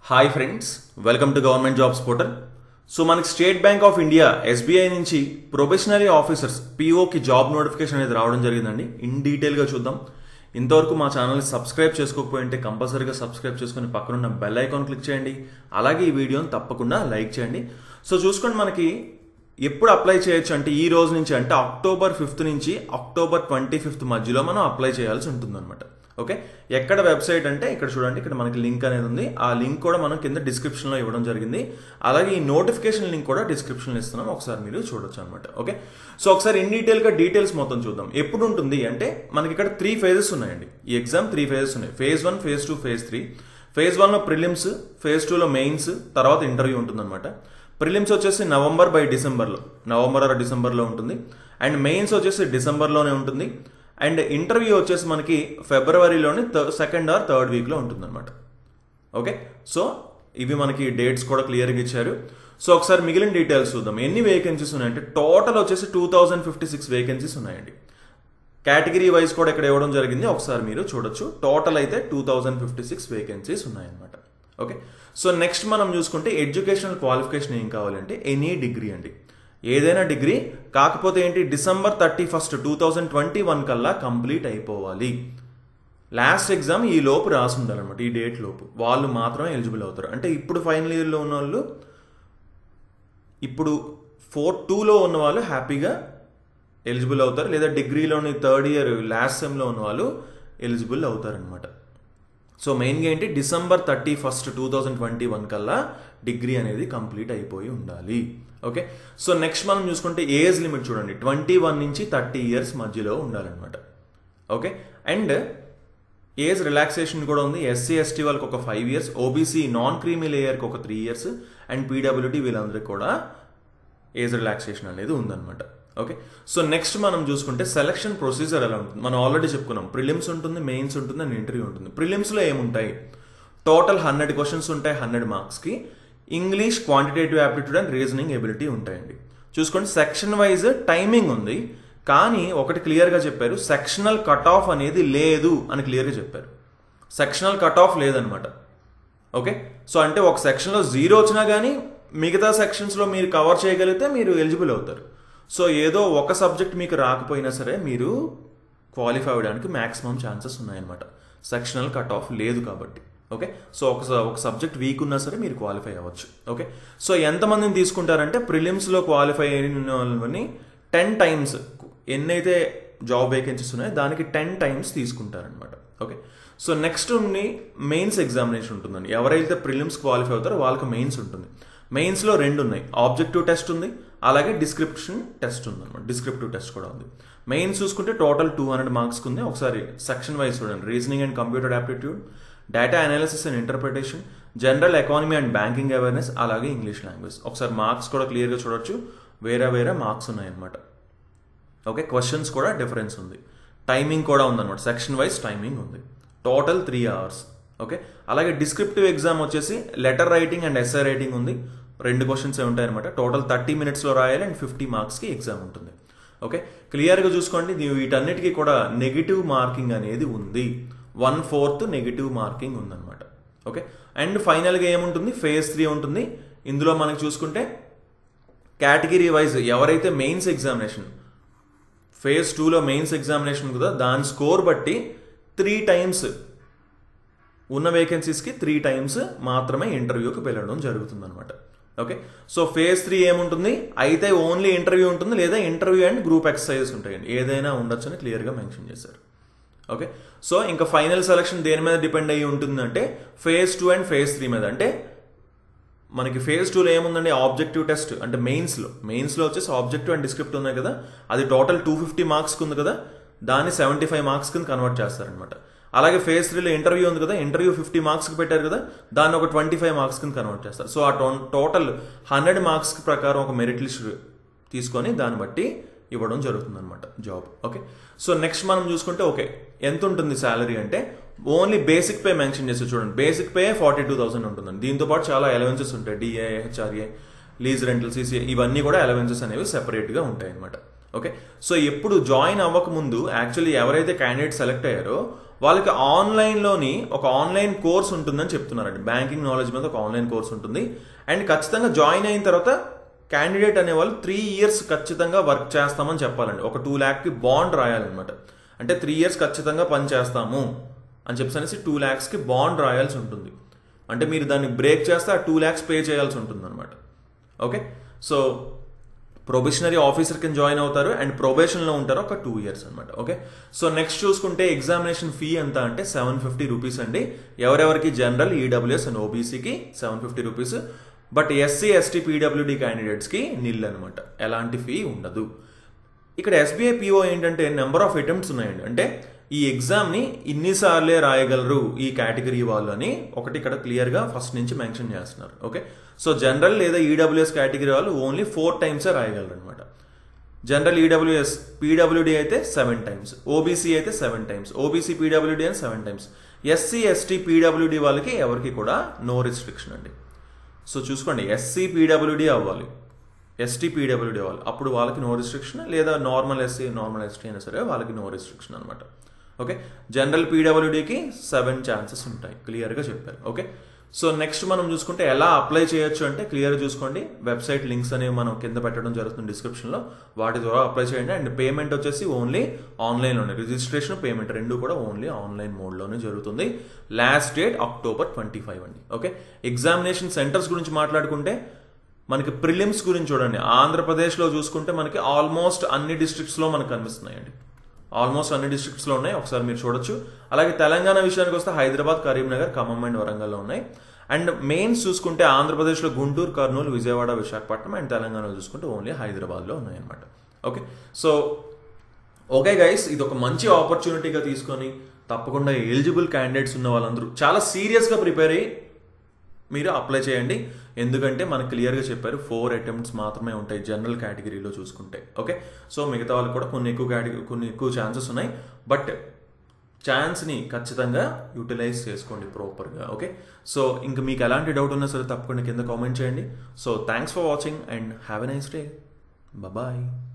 hi friends welcome to government jobs portal so మనకి state bank of India SBI నుంచి probationary officers పీఓకి job notification అనేది రావడం జరిగిందండి ఇన్ డీటెయిల్గా చూద్దాం ఇంతవరకు మా ఛానల్ని సబ్స్క్రైబ్ చేసుకోకపోయింటే కంపల్సరీగా సబ్స్క్రైబ్ చేసుకుని పక్కనున్న బెల్ ఐకాన్ క్లిక్ చేయండి అలాగే ఈ వీడియోని తప్పకుండా లైక్ చేయండి సో చూసుకోండి మనకి ఎప్పుడు అప్లై చేయొచ్చు అంటే ఈ రోజు నుంచి అంటే అక్టోబర్ ఫిఫ్త్ నుంచి అక్టోబర్ ట్వంటీ ఫిఫ్త్ మధ్యలో మనం అప్లై చేయాల్సి ఉంటుంది అనమాట ఓకే ఎక్కడ వెబ్సైట్ అంటే ఇక్కడ చూడండి ఇక్కడ మనకి లింక్ అనేది ఉంది ఆ లింక్ కూడా మనం కింద డిస్క్రిప్షన్లో ఇవ్వడం జరిగింది అలాగే ఈ నోటిఫికేషన్ లింక్ కూడా డిస్క్రిప్షన్లో ఇస్తున్నాం ఒకసారి మీరు చూడొచ్చు అనమాట ఓకే సో ఒకసారి ఇన్ డీటెయిల్గా డీటెయిల్స్ మొత్తం చూద్దాం ఎప్పుడు ఉంటుంది అంటే మనకి ఇక్కడ త్రీ ఫేజెస్ ఉన్నాయండి ఈ ఎగ్జామ్ త్రీ ఫేజెస్ ఉన్నాయి phase one phase two phase three phase వన్లో ప్రిలిమ్స్ ఫేజ్ టూలో మెయిన్స్ తర్వాత ఇంటర్వ్యూ ఉంటుందన్నమాట ప్రిలిమ్స్ వచ్చేసి నవంబర్ బై డిసెంబర్లో నవంబర్ ఆర్ డిసెంబర్లో ఉంటుంది అండ్ మెయిన్స్ వచ్చేసి డిసెంబర్లోనే ఉంటుంది అండ్ ఇంటర్వ్యూ వచ్చేసి మనకి ఫిబ్రవరిలోని సెకండ్ ఆర్ థర్డ్ వీక్లో ఉంటుంది అనమాట ఓకే సో ఇవి మనకి డేట్స్ కూడా క్లియర్గా ఇచ్చారు సో ఒకసారి మిగిలిన డీటెయిల్స్ చూద్దాం ఎన్ని వేకెన్సీస్ ఉన్నాయంటే టోటల్ వచ్చేసి two thousand fifty six vacancies ఉన్నాయండి కేటగిరీ వైజ్ కూడా ఇక్కడ ఇవ్వడం జరిగింది ఒకసారి మీరు చూడొచ్చు టోటల్ అయితే two thousand fifty six vacancies ఉన్నాయన్నమాట ఓకే సో నెక్స్ట్ మనం చూసుకుంటే ఎడ్యుకేషనల్ క్వాలిఫికేషన్ ఏం కావాలంటే ఎనీ డిగ్రీ అండి ఏదైనా డిగ్రీ కాకపోతే ఏంటి December thirty first two thousand twenty one కల్లా కంప్లీట్ అయిపోవాలి లాస్ట్ ఎగ్జామ్ ఈ లోపు రాసి ఉండాలన్నమాట ఈ డేట్ లోపు వాళ్ళు మాత్రమే ఎలిజిబుల్ అవుతారు అంటే ఇప్పుడు ఫైనల్ ఇయర్లో ఉన్న వాళ్ళు ఇప్పుడు ఫోర్ టూలో ఉన్న వాళ్ళు హ్యాపీగా ఎలిజిబుల్ అవుతారు లేదా డిగ్రీలోని థర్డ్ ఇయర్ లాస్ట్ సెమ్లో ఉన్న వాళ్ళు ఎలిజిబుల్ అవుతారనమాట సో మెయిన్గా ఏంటి December thirty first two thousand twenty one కల్లా డిగ్రీ అనేది కంప్లీట్ అయిపోయి ఉండాలి ఓకే సో నెక్స్ట్ మనం చూసుకుంటే ఏజ్ లిమిట్ చూడండి ట్వంటీ వన్ నుంచి థర్టీ ఇయర్స్ మధ్యలో ఉండాలన్నమాట ఓకే అండ్ ఏజ్ రిలాక్సేషన్ కూడా ఉంది ఎస్సీ ఎస్టీ వాళ్ళకి ఒక five years OBC non creamy లేయర్కి ఒక త్రీ ఇయర్స్ అండ్ పీడబ్ల్యూటీ వీళ్ళందరికీ కూడా ఏజ్ రిలాక్సేషన్ అనేది ఉందన్నమాట ఓకే సో నెక్స్ట్ మనం చూసుకుంటే సెలక్షన్ ప్రొసీజర్ ఎలా ఉంటుంది మనం ఆల్రెడీ చెప్పుకున్నాం ప్రిలిమ్స్ ఉంటుంది మెయిన్స్ ఉంటుంది అండ్ ఇంటర్వ్యూ ఉంటుంది ప్రిలిమ్స్లో ఏముంటాయి టోటల్ హండ్రెడ్ క్వశ్చన్స్ ఉంటాయి హండ్రెడ్ మార్క్స్కి English quantitative aptitude and reasoning ability ఉంటాయండి చూసుకోండి సెక్షన్ వైజ్ టైమింగ్ ఉంది కానీ ఒకటి క్లియర్గా చెప్పారు సెక్షనల్ కట్ ఆఫ్ అనేది లేదు అని క్లియర్గా చెప్పారు సెక్షనల్ కట్ ఆఫ్ లేదనమాట ఓకే సో అంటే ఒక సెక్షన్లో జీరో వచ్చినా కానీ మిగతా సెక్షన్స్లో మీరు కవర్ చేయగలిగితే మీరు ఎలిజిబుల్ అవుతారు సో ఏదో ఒక సబ్జెక్ట్ మీకు రాకపోయినా సరే మీరు క్వాలిఫై అవ్వడానికి మ్యాక్సిమం ఛాన్సెస్ ఉన్నాయన్నమాట సెక్షనల్ కట్ ఆఫ్ లేదు కాబట్టి ఓకే సో ఒక ఒక సబ్జెక్ట్ వీక్ ఉన్నా సరే మీరు క్వాలిఫై అవ్వచ్చు ఓకే సో ఎంతమందిని తీసుకుంటారంటే ప్రిలిమ్స్లో క్వాలిఫై అయిన వాళ్ళని టెన్ టైమ్స్ ఎన్నైతే జాబ్ వేకెన్సీస్ ఉన్నాయో దానికి టెన్ టైమ్స్ తీసుకుంటారనమాట ఓకే సో నెక్స్ట్ ఉండి మెయిన్స్ ఎగ్జామినేషన్ ఉంటుందండి ఎవరైతే ప్రిలిమ్స్ క్వాలిఫై అవుతారో వాళ్ళకి మెయిన్స్ ఉంటుంది మెయిన్స్లో రెండు ఉన్నాయి ఆబ్జెక్టివ్ టెస్ట్ ఉంది అలాగే డిస్క్రిప్షన్ టెస్ట్ ఉంది అనమాట డిస్క్రిప్టివ్ టెస్ట్ కూడా ఉంది మెయిన్స్ చూసుకుంటే టోటల్ టూ హండ్రెడ్ మార్క్స్కి ఉంది ఒకసారి సెక్షన్ వైజ్ చూడండి reasoning and computer aptitude data analysis and interpretation general economy and banking awareness అలాగే ఇంగ్లీష్ లాంగ్వేజ్ ఒకసారి మార్క్స్ కూడా క్లియర్గా చూడొచ్చు వేరే వేరే మార్క్స్ ఉన్నాయన్నమాట ఓకే క్వశ్చన్స్ కూడా డిఫరెన్స్ ఉంది టైమింగ్ కూడా ఉందన్నమాట సెక్షన్ వైజ్ టైమింగ్ ఉంది టోటల్ త్రీ అవర్స్ ఓకే అలాగే డిస్క్రిప్టివ్ ఎగ్జామ్ వచ్చేసి letter writing and essay writing ఉంది రెండు క్వశ్చన్స్ ఉంటాయి అనమాట టోటల్ థర్టీ మినిట్స్లో రాయాలి అండ్ ఫిఫ్టీ మార్క్స్కి ఎగ్జామ్ ఉంటుంది ఓకే క్లియర్గా చూసుకోండి వీటన్నిటికీ కూడా నెగిటివ్ మార్కింగ్ అనేది ఉంది వన్ ఫోర్త్ నెగిటివ్ మార్కింగ్ ఉందన్నమాట ఓకే అండ్ ఫైనల్గా ఏముంటుంది ఫేజ్ త్రీ ఉంటుంది ఇందులో మనకి చూసుకుంటే కేటగిరీ వైజ్ ఎవరైతే మెయిన్స్ ఎగ్జామినేషన్ ఫేజ్ టూలో మెయిన్స్ ఎగ్జామినేషన్ కదా దాని స్కోర్ బట్టి త్రీ టైమ్స్ ఉన్న వేకెన్సీస్కి త్రీ టైమ్స్ మాత్రమే ఇంటర్వ్యూకి వెళ్ళడం జరుగుతుంది అనమాట ఓకే సో ఫేజ్ త్రీ ఏముంటుంది అయితే ఓన్లీ ఇంటర్వ్యూ ఉంటుంది లేదా ఇంటర్వ్యూ అండ్ గ్రూప్ ఎక్సర్సైజెస్ ఉంటాయండి ఏదైనా ఉండొచ్చు అని క్లియర్గా మెన్షన్ చేశారు ఓకే సో ఇంకా ఫైనల్ సెలక్షన్ దేని మీద డిపెండ్ అయ్యి ఉంటుందంటే phase two and phase three మీద అంటే మనకి ఫేజ్ టూలో ఏముందండి ఆబ్జెక్టివ్ టెస్ట్ అంటే మెయిన్స్లో మెయిన్స్లో వచ్చేసి ఆబ్జెక్టివ్ అండ్ డిస్క్రిప్ట్ ఉన్నాయి కదా అది టోటల్ టూ ఫిఫ్టీ మార్క్స్కి ఉంది కదా దాన్ని సెవెంటీ ఫైవ్ మార్క్స్ కింద కన్వర్ట్ చేస్తారనమాట అలాగే ఫేజ్ త్రీలో ఇంటర్వ్యూ ఉంది కదా ఇంటర్వ్యూ ఫిఫ్టీ మార్క్స్కి పెట్టారు కదా దాన్ని ఒక ట్వంటీ ఫైవ్ మార్క్స్ కింద కన్వర్ట్ చేస్తారు సో ఆ టోటల్ హండ్రెడ్ మార్క్స్ ప్రకారం ఒక మెరిట్ లిస్ట్ తీసుకొని దాన్ని బట్టి ఇవ్వడం జరుగుతుంది అనమాట జాబ్ ఓకే సో నెక్స్ట్ మనం చూసుకుంటే ఓకే ఎంత ఉంటుంది శాలరీ అంటే ఓన్లీ బేసిక్ పే మెన్షన్ చేస్తే చూడండి basic pay forty two thousand ఉంటుందండి దీంతో పాటు చాలా ఎలవెన్సెస్ ఉంటాయి DA HRA lease rental CCA ఇవన్నీ కూడా ఎలవెన్సెస్ అనేవి సెపరేట్గా ఉంటాయి అనమాట ఓకే సో ఎప్పుడు జాయిన్ అవ్వక ముందు యాక్చువల్లీ ఎవరైతే క్యాండిడేట్ సెలెక్ట్ అయ్యారో వాళ్ళకి ఆన్లైన్లోని ఒక ఆన్లైన్ కోర్స్ ఉంటుందని చెప్తున్నారండి బ్యాంకింగ్ నాలెడ్జ్ మీద ఒక ఆన్లైన్ కోర్స్ ఉంటుంది అండ్ ఖచ్చితంగా జాయిన్ అయిన తర్వాత క్యాండిడేట్ అనే వాళ్ళు త్రీ ఇయర్స్ ఖచ్చితంగా వర్క్ చేస్తామని చెప్పాలండి ఒక టూ ల్యాక్కి బాండ్ రాయాలన్నమాట అంటే త్రీ ఇయర్స్ ఖచ్చితంగా పని చేస్తాము అని చెప్పేసి టూ ల్యాక్స్కి బాండ్ రాయాల్సి ఉంటుంది అంటే మీరు దాన్ని బ్రేక్ చేస్తే ఆ టూ ల్యాక్స్ పే చేయాల్సి ఉంటుంది అనమాట ఓకే సో ప్రొబేషనరీ ఆఫీసర్ కింద జాయిన్ అవుతారు అండ్ ప్రొబేషన్లో ఉంటారు ఒక టూ ఇయర్స్ అనమాట ఓకే సో నెక్స్ట్ చూసుకుంటే ఎగ్జామినేషన్ ఫీ ఎంత అంటే సెవెన్ ఫిఫ్టీ రూపీస్ అండి ఎవరెవరికి జనరల్ ఈడబ్ల్యూఎస్ అండ్ ఓబీసీకి seven fifty rupees but SC ST PWD క్యాండిడేట్స్కి నిల్ అనమాట ఎలాంటి ఫీ ఉండదు ఇక్కడ ఎస్బీఐ పిఓ ఏంటంటే నెంబర్ ఆఫ్ అటెంప్ట్స్ ఉన్నాయండి అంటే ఈ ఎగ్జామ్ని ఇన్నిసార్లే రాయగలరు ఈ కేటగిరీ వాళ్ళు అని ఒకటి ఇక్కడ క్లియర్గా ఫస్ట్ నుంచి మెన్షన్ చేస్తున్నారు ఓకే సో జనరల్ లేదా ఈడబ్ల్యూఎస్ కేటగిరీ వాళ్ళు ఓన్లీ ఫోర్ టైమ్సే రాయగలరు అనమాట జనరల్ ఈడబ్ల్యూఎస్ పీడబ్ల్యూడి అయితే సెవెన్ టైమ్స్ ఓబీసీ అయితే సెవెన్ టైమ్స్ ఓబీసీ పీడబ్ల్యూడి అని seven times SC ST PWD వాళ్ళకి ఎవరికి కూడా నో రిస్ట్రిక్షన్ అండి సో చూసుకోండి ఎస్సీ పీడబ్ల్యూడి అవ్వాలి ఎస్టీ పీడబ్ల్యూడి అవ్వాలి అప్పుడు వాళ్ళకి నో రిస్ట్రిక్షన్ లేదా నార్మల్ ఎస్సీ నార్మల్ ఎస్టీ అయినా సరే వాళ్ళకి నో రిస్ట్రిక్షన్ అనమాట ఓకే జనరల్ పీడబ్ల్యూడికి సెవెన్ ఛాన్సెస్ ఉంటాయి క్లియర్గా చెప్పారు ఓకే సో నెక్స్ట్ మనం చూసుకుంటే ఎలా అప్లై చేయొచ్చు అంటే క్లియర్గా చూసుకోండి వెబ్సైట్ లింక్స్ అనేవి మనం కింద పెట్టడం జరుగుతుంది డిస్క్రిప్షన్లో వాటి ద్వారా అప్లై చేయండి అండ్ పేమెంట్ వచ్చేసి ఓన్లీ ఆన్లైన్లోనే రిజిస్ట్రేషన్ పేమెంట్ రెండు కూడా ఓన్లీ ఆన్లైన్ మోడ్లోనే జరుగుతుంది last date October twenty five అండి ఓకే ఎగ్జామినేషన్ సెంటర్స్ గురించి మాట్లాడుకుంటే మనకి ప్రిలిమ్స్ గురించి చూడండి ఆంధ్రప్రదేశ్లో చూసుకుంటే మనకి ఆల్మోస్ట్ అన్ని డిస్ట్రిక్ట్స్లో మనకు కనిపిస్తున్నాయండి ఆల్మోస్ట్ అన్ని డిస్ట్రిక్ట్స్లో ఉన్నాయి ఒకసారి మీరు చూడొచ్చు అలాగే తెలంగాణ విషయానికి వస్తే హైదరాబాద్ కరీంనగర్ ఖమ్మం అండ్ వరంగల్లో ఉన్నాయి అండ్ మెయిన్స్ చూసుకుంటే ఆంధ్రప్రదేశ్లో గుంటూరు కర్నూలు విజయవాడ విశాఖపట్నం అండ్ తెలంగాణలో చూసుకుంటే ఓన్లీ హైదరాబాద్లో ఉన్నాయన్నమాట ఓకే సో ఓకే గైస్ ఇది ఒక మంచి ఆపర్చునిటీగా తీసుకొని తప్పకుండా ఎలిజిబుల్ క్యాండిడేట్స్ ఉన్న వాళ్ళందరూ చాలా సీరియస్గా ప్రిపేర్ అయ్యి మీరు అప్లై చేయండి ఎందుకంటే మనకు క్లియర్గా చెప్పారు ఫోర్ అటెంప్ట్స్ మాత్రమే ఉంటాయి జనరల్ కేటగిరీలో చూసుకుంటే ఓకే సో మిగతా వాళ్ళకి కూడా కొన్ని ఎక్కువ కేటగిరీ కొన్ని ఎక్కువ ఛాన్సెస్ ఉన్నాయి బట్ ఛాన్స్ని ఖచ్చితంగా యూటిలైజ్ చేసుకోండి ప్రాపర్గా ఓకే సో ఇంకా మీకు ఎలాంటి డౌట్ ఉన్నా సరే తప్పకుండా కింద కామెంట్ చేయండి so thanks for watching and have a nice day bye